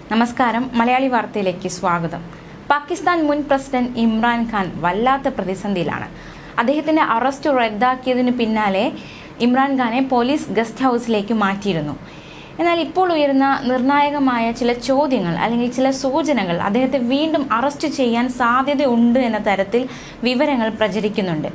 നമസ്കാരം മലയാളി വാർത്തയിലേക്ക് സ്വാഗതം പാകിസ്ഥാൻ മുൻ പ്രസിഡന്റ് ഇമ്രാൻഖാൻ വല്ലാത്ത പ്രതിസന്ധിയിലാണ് അദ്ദേഹത്തിന്റെ അറസ്റ്റ് റദ്ദാക്കിയതിനു പിന്നാലെ ഇമ്രാൻഖാനെ പോലീസ് ഗസ്റ്റ് ഹൗസിലേക്ക് മാറ്റിയിരുന്നു എന്നാൽ ഇപ്പോൾ ഉയരുന്ന നിർണായകമായ ചില ചോദ്യങ്ങൾ അല്ലെങ്കിൽ ചില സൂചനകൾ അദ്ദേഹത്തെ വീണ്ടും അറസ്റ്റ് ചെയ്യാൻ സാധ്യതയുണ്ട് എന്ന തരത്തിൽ വിവരങ്ങൾ പ്രചരിക്കുന്നുണ്ട്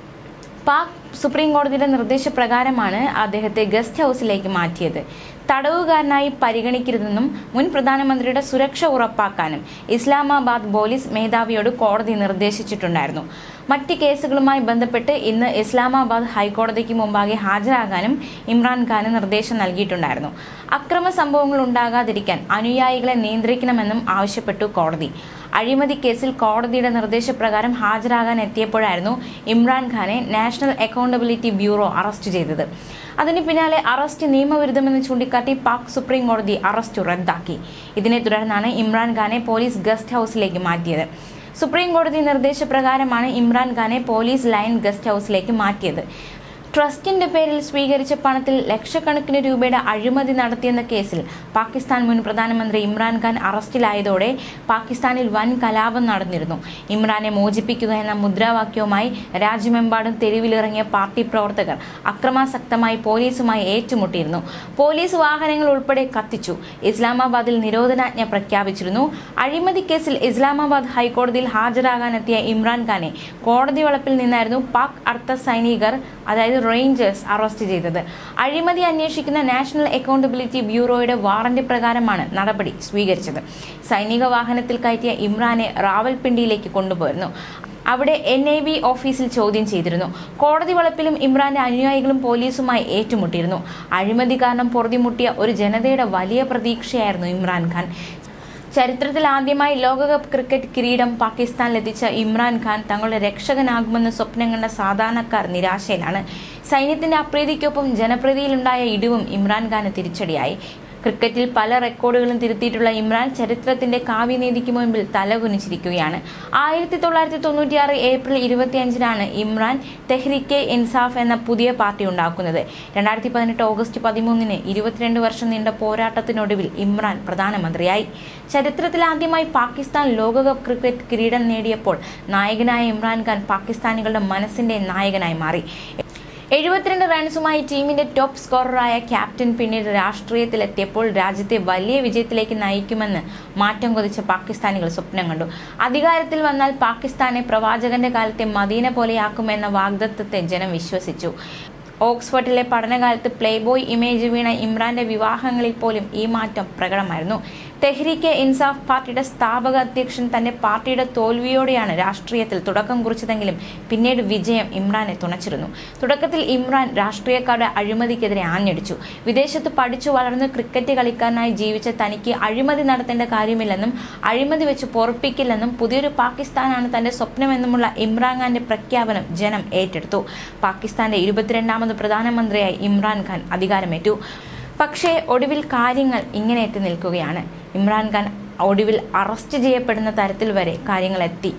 പാക് സുപ്രീം കോടതിയുടെ നിർദ്ദേശപ്രകാരമാണ് അദ്ദേഹത്തെ ഗസ്റ്റ് ഹൗസിലേക്ക് മാറ്റിയത് തടവുകാരനായി പരിഗണിക്കരുതെന്നും മുൻ പ്രധാനമന്ത്രിയുടെ സുരക്ഷ ഉറപ്പാക്കാനും ഇസ്ലാമാബാദ് പോലീസ് മേധാവിയോട് കോടതി നിർദ്ദേശിച്ചിട്ടുണ്ടായിരുന്നു മറ്റ് കേസുകളുമായി ബന്ധപ്പെട്ട് ഇന്ന് ഇസ്ലാമാബാദ് ഹൈക്കോടതിക്ക് മുമ്പാകെ ഹാജരാകാനും ഇമ്രാൻഖാന് നിർദ്ദേശം നൽകിയിട്ടുണ്ടായിരുന്നു അക്രമ സംഭവങ്ങൾ ഉണ്ടാകാതിരിക്കാൻ അനുയായികളെ നിയന്ത്രിക്കണമെന്നും ആവശ്യപ്പെട്ടു കോടതി അഴിമതി കേസിൽ കോടതിയുടെ നിർദ്ദേശപ്രകാരം ഹാജരാകാൻ എത്തിയപ്പോഴായിരുന്നു ഇമ്രാൻഖാനെ നാഷണൽ അക്കൗണ്ടബിലിറ്റി ബ്യൂറോ അറസ്റ്റ് ചെയ്തത് അതിന് പിന്നാലെ അറസ്റ്റ് നിയമവിരുദ്ധമെന്ന് ചൂണ്ടിക്കാട്ടി പാക് സുപ്രീം കോടതി അറസ്റ്റ് റദ്ദാക്കി ഇതിനെ തുടർന്നാണ് ഇമ്രാൻഖാനെ പോലീസ് ഗസ്റ്റ് ഹൗസിലേക്ക് മാറ്റിയത് സുപ്രീം കോടതി നിർദ്ദേശപ്രകാരമാണ് ഇമ്രാൻഖാനെ പോലീസ് ലൈൻ ഗസ്റ്റ് ഹൗസിലേക്ക് മാറ്റിയത് ട്രസ്റ്റിന്റെ പേരിൽ സ്വീകരിച്ച പണത്തിൽ ലക്ഷക്കണക്കിന് രൂപയുടെ അഴിമതി നടത്തിയെന്ന കേസിൽ പാകിസ്ഥാൻ മുൻ പ്രധാനമന്ത്രി ഇമ്രാൻഖാൻ അറസ്റ്റിലായതോടെ പാകിസ്ഥാനിൽ വൻ കലാപം നടന്നിരുന്നു ഇമ്രാനെ മോചിപ്പിക്കുക എന്ന മുദ്രാവാക്യവുമായി രാജ്യമെമ്പാടും തെരുവിലിറങ്ങിയ പാർട്ടി പ്രവർത്തകർ അക്രമാസക്തമായി പോലീസുമായി ഏറ്റുമുട്ടിയിരുന്നു പോലീസ് വാഹനങ്ങൾ ഉൾപ്പെടെ കത്തിച്ചു ഇസ്ലാമാബാദിൽ നിരോധനാജ്ഞ പ്രഖ്യാപിച്ചിരുന്നു അഴിമതി കേസിൽ ഇസ്ലാമാബാദ് ഹൈക്കോടതിയിൽ ഹാജരാകാനെത്തിയ ഇമ്രാൻഖാനെ കോടതി വളപ്പിൽ നിന്നായിരുന്നു പാക് അർദ്ധ സൈനികർ അതായത് റേഞ്ചേഴ്സ് അറസ്റ്റ് ചെയ്തത് അഴിമതി അന്വേഷിക്കുന്ന നാഷണൽ അക്കൗണ്ടബിലിറ്റി ബ്യൂറോയുടെ വാറന്റ് പ്രകാരമാണ് നടപടി സ്വീകരിച്ചത് സൈനിക വാഹനത്തിൽ കയറ്റിയ ഇമ്രാനെ റാവൽപിണ്ടിയിലേക്ക് കൊണ്ടുപോയിരുന്നു അവിടെ എൻ ഐ ബി ഓഫീസിൽ ചോദ്യം ചെയ്തിരുന്നു കോടതി വളപ്പിലും ഇമ്രാന്റെ അനുയായികളും പോലീസുമായി ഏറ്റുമുട്ടിയിരുന്നു അഴിമതി കാരണം പൊറുതിമുട്ടിയ ഒരു ജനതയുടെ വലിയ പ്രതീക്ഷയായിരുന്നു ഇമ്രാൻഖാൻ ചരിത്രത്തിൽ ആദ്യമായി ലോകകപ്പ് ക്രിക്കറ്റ് കിരീടം പാകിസ്ഥാനിലെത്തിച്ച ഇമ്രാൻഖാൻ തങ്ങളുടെ രക്ഷകനാകുമെന്ന് സ്വപ്നം കണ്ട സാധാരണക്കാർ നിരാശയിലാണ് സൈന്യത്തിന്റെ അപ്രീതിക്കൊപ്പം ജനപ്രീതിയിലുണ്ടായ ഇടിവും ഇമ്രാൻഖാന് തിരിച്ചടിയായി ക്രിക്കറ്റിൽ പല റെക്കോർഡുകളും തിരുത്തിയിട്ടുള്ള ഇമ്രാൻ ചരിത്രത്തിന്റെ കാവ്യനീതിക്ക് മുൻപിൽ തലകുനിച്ചിരിക്കുകയാണ് ആയിരത്തി തൊള്ളായിരത്തി തൊണ്ണൂറ്റിയാറ് ഏപ്രിൽ ഇരുപത്തിയഞ്ചിനാണ് ഇമ്രാൻ തെഹ്രിക്കെ ഇൻസാഫ് എന്ന പുതിയ പാർട്ടി ഉണ്ടാക്കുന്നത് രണ്ടായിരത്തി പതിനെട്ട് ഓഗസ്റ്റ് പതിമൂന്നിന് ഇരുപത്തിരണ്ട് വർഷം നീണ്ട പോരാട്ടത്തിനൊടുവിൽ ഇമ്രാൻ പ്രധാനമന്ത്രിയായി ചരിത്രത്തിൽ ആദ്യമായി പാകിസ്ഥാൻ ലോകകപ്പ് ക്രിക്കറ്റ് കിരീടം നേടിയപ്പോൾ നായകനായ ഇമ്രാൻഖാൻ പാകിസ്ഥാനികളുടെ മനസ്സിന്റെ നായകനായി മാറി എഴുപത്തിരണ്ട് റൺസുമായി ടീമിന്റെ ടോപ്പ് സ്കോററായ ക്യാപ്റ്റൻ പിന്നീട് രാഷ്ട്രീയത്തിലെത്തിയപ്പോൾ രാജ്യത്തെ വലിയ വിജയത്തിലേക്ക് നയിക്കുമെന്ന് മാറ്റം കൊതിച്ച പാകിസ്ഥാനികൾ സ്വപ്നം കണ്ടു അധികാരത്തിൽ വന്നാൽ പാകിസ്ഥാനെ പ്രവാചകന്റെ കാലത്തെ മദീന പോലെയാക്കുമെന്ന വാഗ്ദത്വത്തെ ജനം വിശ്വസിച്ചു ഓക്സ്ഫോർഡിലെ പഠനകാലത്ത് പ്ലേബോയ് ഇമേജ് വീണ ഇമ്രാന്റെ വിവാഹങ്ങളിൽ പോലും ഈ മാറ്റം പ്രകടമായിരുന്നു തെഹ്രീക്കെ ഇൻസാഫ് പാർട്ടിയുടെ സ്ഥാപക അധ്യക്ഷൻ തന്റെ പാർട്ടിയുടെ തോൽവിയോടെയാണ് രാഷ്ട്രീയത്തിൽ തുടക്കം കുറിച്ചതെങ്കിലും പിന്നീട് വിജയം ഇമ്രാനെ തുണച്ചിരുന്നു തുടക്കത്തിൽ ഇമ്രാൻ രാഷ്ട്രീയക്കാരുടെ അഴിമതിക്കെതിരെ ആഞ്ഞടിച്ചു വിദേശത്ത് പഠിച്ചു വളർന്ന് ക്രിക്കറ്റ് കളിക്കാരനായി ജീവിച്ച തനിക്ക് അഴിമതി നടത്തേണ്ട കാര്യമില്ലെന്നും അഴിമതി വെച്ച് പൊറപ്പിക്കില്ലെന്നും പുതിയൊരു പാകിസ്ഥാനാണ് തന്റെ സ്വപ്നമെന്നുമുള്ള ഇമ്രാൻഖാന്റെ പ്രഖ്യാപനം ജനം ഏറ്റെടുത്തു പാകിസ്ഥാന്റെ ഇരുപത്തിരണ്ടാമത് പ്രധാനമന്ത്രിയായി ഇമ്രാൻഖാൻ അധികാരമേറ്റു പക്ഷേ ഒടുവിൽ കാര്യങ്ങൾ ഇങ്ങനെ എത്തി നിൽക്കുകയാണ് ഇമ്രാൻഖാൻ ഒടുവിൽ അറസ്റ്റ് ചെയ്യപ്പെടുന്ന തരത്തിൽ വരെ കാര്യങ്ങൾ എത്തി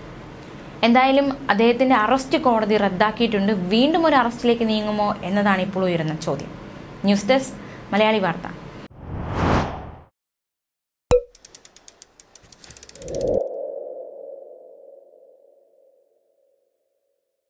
എന്തായാലും അദ്ദേഹത്തിന്റെ അറസ്റ്റ് കോടതി റദ്ദാക്കിയിട്ടുണ്ട് വീണ്ടും ഒരു അറസ്റ്റിലേക്ക് നീങ്ങുമോ എന്നതാണ് ഇപ്പോൾ ഉയരുന്ന ചോദ്യം ന്യൂസ് ഡെസ്ക് മലയാളി വാർത്ത